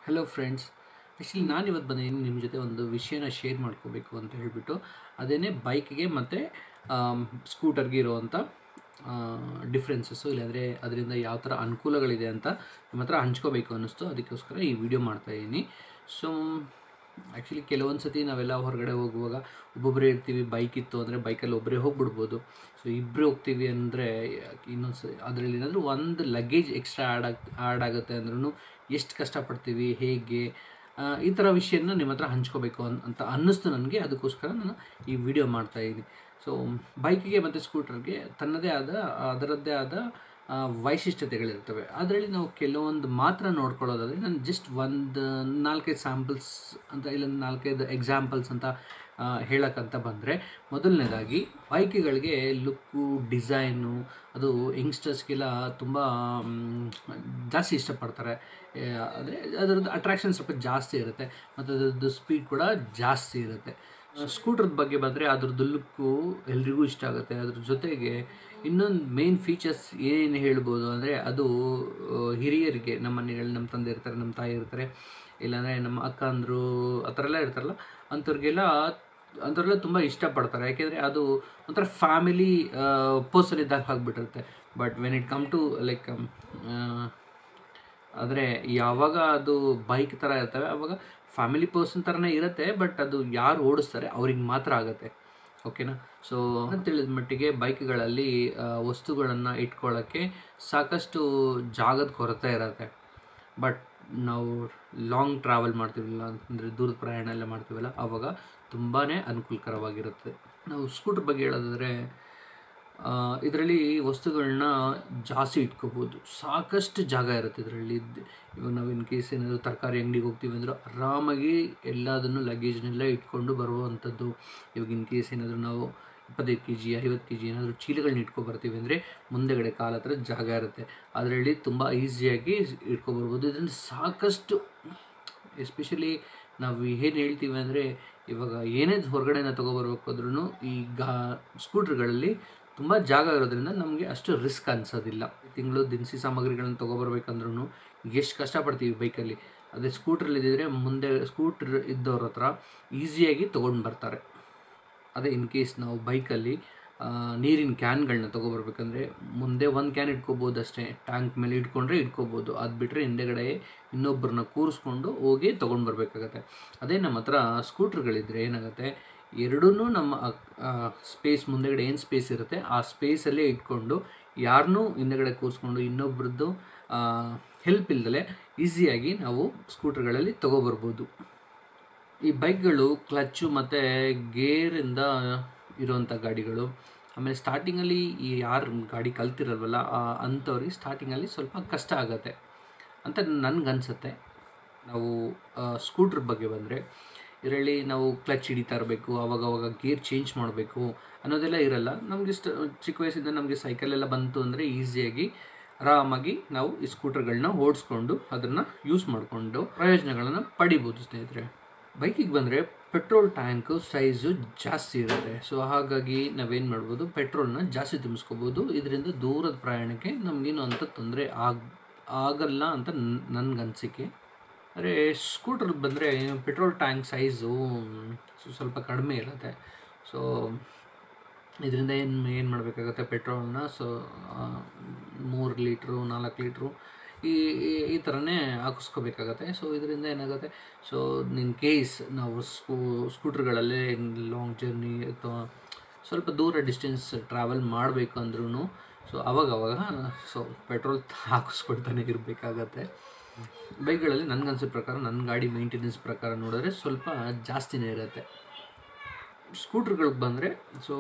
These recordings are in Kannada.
ಹಲೋ ಫ್ರೆಂಡ್ಸ್ ಆ್ಯಕ್ಚುಲಿ ನಾನು ಇವತ್ತು ಬಂದಿದ್ದೀನಿ ನಿಮ್ಮ ಜೊತೆ ಒಂದು ವಿಷಯನ ಶೇರ್ ಮಾಡ್ಕೋಬೇಕು ಅಂತ ಹೇಳಿಬಿಟ್ಟು ಅದೇನೇ ಬೈಕ್ಗೆ ಮತ್ತು ಸ್ಕೂಟರ್ಗೆ ಇರುವಂಥ ಡಿಫ್ರೆನ್ಸಸ್ಸು ಇಲ್ಲಾಂದರೆ ಅದರಿಂದ ಯಾವ ಥರ ಅನುಕೂಲಗಳಿದೆ ಅಂತ ನಿಮ್ಮ ಹತ್ರ ಹಂಚ್ಕೋಬೇಕು ಅನ್ನಿಸ್ತು ಅದಕ್ಕೋಸ್ಕರ ಈ ವಿಡಿಯೋ ಮಾಡ್ತಾಯಿದ್ದೀನಿ ಸೊ ಆ್ಯಕ್ಚುಲಿ ಕೆಲವೊಂದು ಸತಿ ನಾವೆಲ್ಲ ಹೊರಗಡೆ ಹೋಗುವಾಗ ಒಬ್ಬೊಬ್ಬರೇ ಇರ್ತೀವಿ ಬೈಕ್ ಇತ್ತು ಅಂದರೆ ಬೈಕಲ್ಲಿ ಒಬ್ಬರೇ ಹೋಗ್ಬಿಡ್ಬೋದು ಸೊ ಇಬ್ಬರೇ ಹೋಗ್ತೀವಿ ಅಂದರೆ ಇನ್ನೊಂದು ಸ ಅದರಲ್ಲಿ ಏನಾದರೂ ಒಂದು ಲಗೇಜ್ ಎಕ್ಸ್ಟ್ರಾ ಆ್ಯಡ್ ಆಗ್ ಆ್ಯಡ್ ಆಗುತ್ತೆ ಅಂದ್ರೂ ಎಷ್ಟು ಕಷ್ಟಪಡ್ತೀವಿ ಹೇಗೆ ಆ, ಈ ಥರ ವಿಷಯನ ನಿಮ್ಮ ಹತ್ರ ಹಂಚ್ಕೋಬೇಕು ಅನ್ ಅಂತ ಅನ್ನಿಸ್ತು ನನಗೆ ಅದಕ್ಕೋಸ್ಕರ ನಾನು ಈ ವಿಡಿಯೋ ಮಾಡ್ತಾಯಿದ್ದೀನಿ ಸೊ ಬೈಕಿಗೆ ಮತ್ತು ಸ್ಕೂಟರ್ಗೆ ತನ್ನದೇ ಆದ ಅದರದ್ದೇ ಆದ ಆ, ವೈಶಿಷ್ಟ್ಯತೆಗಳಿರ್ತವೆ ಅದರಲ್ಲಿ ನಾವು ಕೆಲವೊಂದು ಮಾತ್ರ ನೋಡ್ಕೊಳ್ಳೋದಾದರೆ ನಾನು ಜಸ್ಟ್ ಒಂದು ನಾಲ್ಕೈದು ಸ್ಯಾಂಪಲ್ಸ್ ಅಂತ ಇಲ್ಲ ನಾಲ್ಕೈದು ಎಕ್ಸಾಂಪಲ್ಸ್ ಅಂತ ಆ, ಹೇಳಕ್ಕಂತ ಬಂದರೆ ಮೊದಲನೇದಾಗಿ ಬೈಕ್ಗಳಿಗೆ ಲುಕ್ಕು ಡಿಸೈನು ಅದು ಯಂಗ್ಸ್ಟರ್ಸ್ಗೆಲ್ಲ ತುಂಬ ಮ್, ಜಾಸ್ತಿ ಇಷ್ಟಪಡ್ತಾರೆ ಅಂದರೆ ಅದರದ್ದು ಅಟ್ರಾಕ್ಷನ್ ಸ್ವಲ್ಪ ಜಾಸ್ತಿ ಇರುತ್ತೆ ಮತ್ತು ಅದರದ್ದು ಸ್ಪೀಡ್ ಕೂಡ ಜಾಸ್ತಿ ಇರುತ್ತೆ ಸ್ಕೂಟ್ರದ ಬಗ್ಗೆ ಬಂದರೆ ಅದ್ರದ್ದು ಲುಕ್ಕು ಎಲ್ರಿಗೂ ಇಷ್ಟ ಆಗುತ್ತೆ ಅದ್ರ ಜೊತೆಗೆ ಇನ್ನೊಂದು ಮೇನ್ ಫೀಚರ್ಸ್ ಏನು ಹೇಳ್ಬೋದು ಅಂದರೆ ಅದು ಆ, ಹಿರಿಯರಿಗೆ ನಮ್ಮ ಮನೆಗಳಲ್ಲಿ ನಮ್ಮ ತಂದೆ ಇರ್ತಾರೆ ನಮ್ಮ ತಾಯಿ ಇರ್ತಾರೆ ಇಲ್ಲಾಂದರೆ ನಮ್ಮ ಅಕ್ಕ ಅಂದರು ಆ ಥರ ಎಲ್ಲ ಇರ್ತಾರಲ್ಲ ಅಂಥವ್ರಿಗೆಲ್ಲ ಅಂಥವ್ರೆಲ್ಲ ತುಂಬ ಇಷ್ಟಪಡ್ತಾರೆ ಯಾಕೆಂದರೆ ಅದು ಒಂಥರ ಫ್ಯಾಮಿಲಿ ಪರ್ಸನ್ ಇದ್ದಾಗ ಆಗಿಬಿಟ್ಟಿರುತ್ತೆ but when it come to like ಆದರೆ ಯಾವಾಗ ಅದು ಬೈಕ್ ಥರ ಇರ್ತವೆ ಆವಾಗ ಫ್ಯಾಮಿಲಿ ಪರ್ಸನ್ ಥರನೇ ಇರುತ್ತೆ ಬಟ್ ಅದು ಯಾರು ಓಡಿಸ್ತಾರೆ ಅವ್ರಿಗೆ ಮಾತ್ರ ಆಗುತ್ತೆ ಓಕೆನಾ ಸೊ ತಿಳಿದ ಮಟ್ಟಿಗೆ ಬೈಕ್ಗಳಲ್ಲಿ ವಸ್ತುಗಳನ್ನು ಇಟ್ಕೊಳ್ಳೋಕ್ಕೆ ಸಾಕಷ್ಟು ಜಾಗದ ಕೊರತೆ ಇರುತ್ತೆ ಬಟ್ ನಾವು ಲಾಂಗ್ ಟ್ರಾವೆಲ್ ಮಾಡ್ತೀವಲ್ಲ ಅಂದರೆ ದೂರದ ಪ್ರಯಾಣ ಎಲ್ಲ ಮಾಡ್ತೀವಲ್ಲ ಆವಾಗ ತುಂಬಾ ಅನುಕೂಲಕರವಾಗಿರುತ್ತೆ ನಾವು ಸ್ಕೂಟರ್ ಬಗ್ಗೆ ಹೇಳೋದಾದರೆ ಇದರಲ್ಲಿ ವಸ್ತುಗಳನ್ನ ಜಾಸ್ತಿ ಇಟ್ಕೋಬೋದು ಸಾಕಷ್ಟು ಜಾಗ ಇರುತ್ತೆ ಇದರಲ್ಲಿ ಇವಾಗ ನಾವು ಇನ್ ಕೇಸ್ ಏನಾದರೂ ತರಕಾರಿ ಅಂಗಡಿಗೆ ಹೋಗ್ತೀವಿ ಅಂದ್ರೆ ಆರಾಮಾಗಿ ಎಲ್ಲದನ್ನು ಲಗೇಜ್ನೆಲ್ಲ ಇಟ್ಕೊಂಡು ಬರುವಂಥದ್ದು ಇವಾಗ ಇನ್ ಕೇಸ್ ಏನಾದರೂ ನಾವು ಇಪ್ಪತ್ತೈದು ಕೆ ಜಿ ಐವತ್ತು ಕೆ ಜಿ ಏನಾದರೂ ಚೀಲಗಳನ್ನ ಇಟ್ಕೊ ಬರ್ತೀವಿ ಅಂದರೆ ಮುಂದೆಗಡೆ ಕಾಲ ಹತ್ರ ಜಾಗ ಇರುತ್ತೆ ಅದರಲ್ಲಿ ತುಂಬ ಈಸಿಯಾಗಿ ಇಟ್ಕೊಬರ್ಬೋದು ಇದರಿಂದ ಸಾಕಷ್ಟು ಎಸ್ಪೆಷಲಿ ನಾವು ಏನು ಹೇಳ್ತೀವಿ ಅಂದರೆ ಇವಾಗ ಏನೇ ಹೊರಗಡೆನ ತೊಗೊಬರ್ಬೇಕು ಆದ್ರೂ ಈ ಗಾ ಸ್ಕೂಟ್ರ್ಗಳಲ್ಲಿ ತುಂಬ ಜಾಗ ಇರೋದ್ರಿಂದ ನಮಗೆ ಅಷ್ಟು ರಿಸ್ಕ್ ಅನ್ಸೋದಿಲ್ಲ ತಿಂಗಳು ದಿನಸಿ ಸಾಮಗ್ರಿಗಳನ್ನ ತೊಗೊಬರ್ಬೇಕಂದ್ರೂ ಎಷ್ಟು ಕಷ್ಟಪಡ್ತೀವಿ ಬೈಕಲ್ಲಿ ಅದೇ ಸ್ಕೂಟ್ರಲ್ಲಿ ಇದ್ದಿದ್ರೆ ಮುಂದೆ ಸ್ಕೂಟ್ರ್ ಇದ್ದವ್ರ ಹತ್ರ ಈಸಿಯಾಗಿ ತೊಗೊಂಡು ಬರ್ತಾರೆ ಅದೇ ಇನ್ ಕೇಸ್ ನಾವು ಬೈಕಲ್ಲಿ ನೀರಿನ ಕ್ಯಾನ್ಗಳನ್ನ ತೊಗೊಬರ್ಬೇಕಂದ್ರೆ ಮುಂದೆ ಒಂದು ಕ್ಯಾನ್ ಇಟ್ಕೋಬೋದು ಅಷ್ಟೇ ಟ್ಯಾಂಕ್ ಮೇಲೆ ಇಟ್ಕೊಂಡ್ರೆ ಇಟ್ಕೋಬೋದು ಅದು ಬಿಟ್ಟರೆ ಹಿಂದೆಗಡೆ ಇನ್ನೊಬ್ಬರನ್ನ ಕೂರಿಸ್ಕೊಂಡು ಹೋಗಿ ತೊಗೊಂಡು ಬರಬೇಕಾಗತ್ತೆ ಅದೇ ನಮ್ಮ ಹತ್ರ ಸ್ಕೂಟ್ರ್ಗಳಿದ್ರೆ ಏನಾಗುತ್ತೆ ಎರಡೂ ನಮ್ಮ ಸ್ಪೇಸ್ ಮುಂದೆಗಡೆ ಏನು ಸ್ಪೇಸ್ ಇರುತ್ತೆ ಆ ಸ್ಪೇಸಲ್ಲೇ ಇಟ್ಕೊಂಡು ಯಾರನ್ನೂ ಹಿಂದೆಗಡೆ ಕೂರಿಸ್ಕೊಂಡು ಇನ್ನೊಬ್ರದ್ದು ಹೆಲ್ಪ್ ಇಲ್ದಲೆ ಈಸಿಯಾಗಿ ನಾವು ಸ್ಕೂಟ್ರ್ಗಳಲ್ಲಿ ತೊಗೊಬರ್ಬೋದು ಈ ಬೈಕ್ಗಳು ಕ್ಲಚ್ಚು ಮತ್ತು ಗೇರಿಂದ ಇರುವಂಥ ಗಾಡಿಗಳು ಆಮೇಲೆ ಸ್ಟಾರ್ಟಿಂಗಲ್ಲಿ ಈ ಯಾರು ಗಾಡಿ ಕಲ್ತಿರಲ್ವಲ್ಲ ಆ ಅಂಥವ್ರಿಗೆ ಸ್ಟಾರ್ಟಿಂಗಲ್ಲಿ ಸ್ವಲ್ಪ ಕಷ್ಟ ಆಗುತ್ತೆ ಅಂತ ನನಗನ್ಸುತ್ತೆ ನಾವು ಸ್ಕೂಟ್ರ್ ಬಗ್ಗೆ ಬಂದರೆ ಇದರಲ್ಲಿ ನಾವು ಕ್ಲಚ್ ಹಿಡಿತಾ ಇರಬೇಕು ಅವಾಗ ಅವಾಗ ಗೇರ್ ಚೇಂಜ್ ಮಾಡಬೇಕು ಅನ್ನೋದೆಲ್ಲ ಇರಲ್ಲ ನಮಗೆ ಇಷ್ಟ ಚಿಕ್ಕ ವಯಸ್ಸಿಂದ ನಮಗೆ ಸೈಕಲೆಲ್ಲ ಬಂತು ಅಂದರೆ ಈಸಿಯಾಗಿ ಆರಾಮಾಗಿ ನಾವು ಈ ಸ್ಕೂಟರ್ಗಳನ್ನ ಓಡಿಸ್ಕೊಂಡು ಅದನ್ನು ಯೂಸ್ ಮಾಡಿಕೊಂಡು ಪ್ರಯೋಜನಗಳನ್ನು ಪಡಿಬೋದು ಸ್ನೇಹಿತರೆ ಬೈಕಿಗೆ ಬಂದರೆ ಪೆಟ್ರೋಲ್ ಟ್ಯಾಂಕು ಸೈಜು ಜಾಸ್ತಿ ಇರುತ್ತೆ ಸೊ ಹಾಗಾಗಿ ನಾವೇನು ಮಾಡ್ಬೋದು ಪೆಟ್ರೋಲ್ನ ಜಾಸ್ತಿ ತುಂಬಿಸ್ಕೋಬೋದು ಇದರಿಂದ ದೂರದ ಪ್ರಯಾಣಕ್ಕೆ ನಮಗೇನು ಅಂತ ತೊಂದರೆ ಆಗ ಆಗಲ್ಲ ಅಂತ ನನಗನ್ಸಿಕೆ ಆದರೆ ಸ್ಕೂಟರ್ ಬಂದರೆ ಪೆಟ್ರೋಲ್ ಟ್ಯಾಂಕ್ ಸೈಜು ಸ್ವಲ್ಪ ಕಡಿಮೆ ಇರುತ್ತೆ ಸೊ ಇದರಿಂದ ಏನು ಏನು ಮಾಡಬೇಕಾಗತ್ತೆ ಪೆಟ್ರೋಲ್ನ ಸೊ ಮೂರು ಲೀಟ್ರು ನಾಲ್ಕು ಲೀಟ್ರು ಈ ಈ- ಈ ಥರನೇ ಹಾಕಿಸ್ಕೋಬೇಕಾಗತ್ತೆ ಸೊ ಇದರಿಂದ ಏನಾಗುತ್ತೆ ಸೊ ಇನ್ ಕೇಸ್ ನಾವು ಸ್ಕೂ ಸ್ಕೂಟ್ರ್ಗಳಲ್ಲೇ ಲಾಂಗ್ ಜರ್ನಿ ಅಥವಾ ಸ್ವಲ್ಪ ದೂರ ಡಿಸ್ಟೆನ್ಸ್ ಟ್ರಾವೆಲ್ ಮಾಡಬೇಕು ಅಂದ್ರೂ ಸೊ ಅವಾಗ ಅವಾಗ ಸೊ ಪೆಟ್ರೋಲ್ ಹಾಕಿಸ್ಕೊಳ್ತಾನೆ ಇರಬೇಕಾಗತ್ತೆ ಬೈಕ್ಗಳಲ್ಲಿ ನನಗನ್ಸಿದ ಪ್ರಕಾರ ನನ್ನ ಗಾಡಿ ಮೇಂಟೆನೆನ್ಸ್ ಪ್ರಕಾರ ನೋಡಿದ್ರೆ ಸ್ವಲ್ಪ ಜಾಸ್ತಿನೇ ಇರುತ್ತೆ ಸ್ಕೂಟ್ರ್ಗಳಿಗೆ ಬಂದರೆ ಸೊ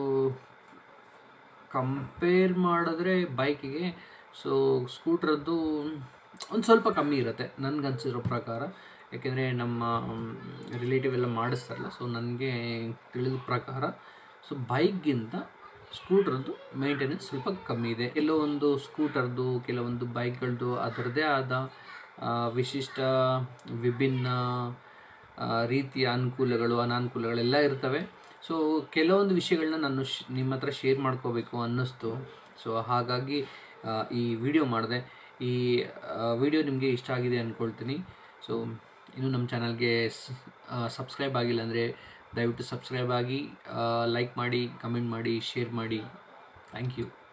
ಕಂಪೇರ್ ಮಾಡಿದ್ರೆ ಬೈಕಿಗೆ ಸೊ ಸ್ಕೂಟ್ರದ್ದು ಒಂದು ಸ್ವಲ್ಪ ಕಮ್ಮಿ ಇರುತ್ತೆ ನನಗನ್ಸಿರೋ ಪ್ರಕಾರ ಯಾಕೆಂದರೆ ನಮ್ಮ ರಿಲೇಟಿವ್ ಎಲ್ಲ ಮಾಡಿಸ್ತಾರಲ್ಲ ಸೊ ನನಗೆ ತಿಳಿದ ಪ್ರಕಾರ ಸೊ ಬೈಕ್ಗಿಂತ ಸ್ಕೂಟ್ರದ್ದು ಮೇಂಟೆನೆನ್ಸ್ ಸ್ವಲ್ಪ ಕಮ್ಮಿ ಇದೆ ಕೆಲವೊಂದು ಸ್ಕೂಟರ್ದು ಕೆಲವೊಂದು ಬೈಕ್ಗಳದ್ದು ಅದರದ್ದೇ ಆದ ಆ, ವಿಶಿಷ್ಟ ವಿಭಿನ್ನ ಆ, ರೀತಿಯ ಅನುಕೂಲಗಳು ಅನಾನುಕೂಲಗಳೆಲ್ಲ ಇರ್ತವೆ ಸೊ ಕೆಲವೊಂದು ವಿಷಯಗಳನ್ನ ನಾನು ಶ್ ನಿಮ್ಮ ಹತ್ರ ಶೇರ್ ಮಾಡ್ಕೋಬೇಕು ಅನ್ನಿಸ್ತು ಸೊ ಹಾಗಾಗಿ ಆ, ಈ ವಿಡಿಯೋ ಮಾಡಿದೆ ಈ ವಿಡಿಯೋ ನಿಮಗೆ ಇಷ್ಟ ಆಗಿದೆ ಅಂದ್ಕೊಳ್ತೀನಿ ಸೊ ಇನ್ನೂ ನಮ್ಮ ಚಾನಲ್ಗೆ ಸಬ್ಸ್ಕ್ರೈಬ್ ಆಗಿಲ್ಲ ಅಂದರೆ ದಯವಿಟ್ಟು ಸಬ್ಸ್ಕ್ರೈಬ್ ಆಗಿ ಲೈಕ್ ಮಾಡಿ ಕಮೆಂಟ್ ಮಾಡಿ ಶೇರ್ ಮಾಡಿ ಥ್ಯಾಂಕ್ ಯು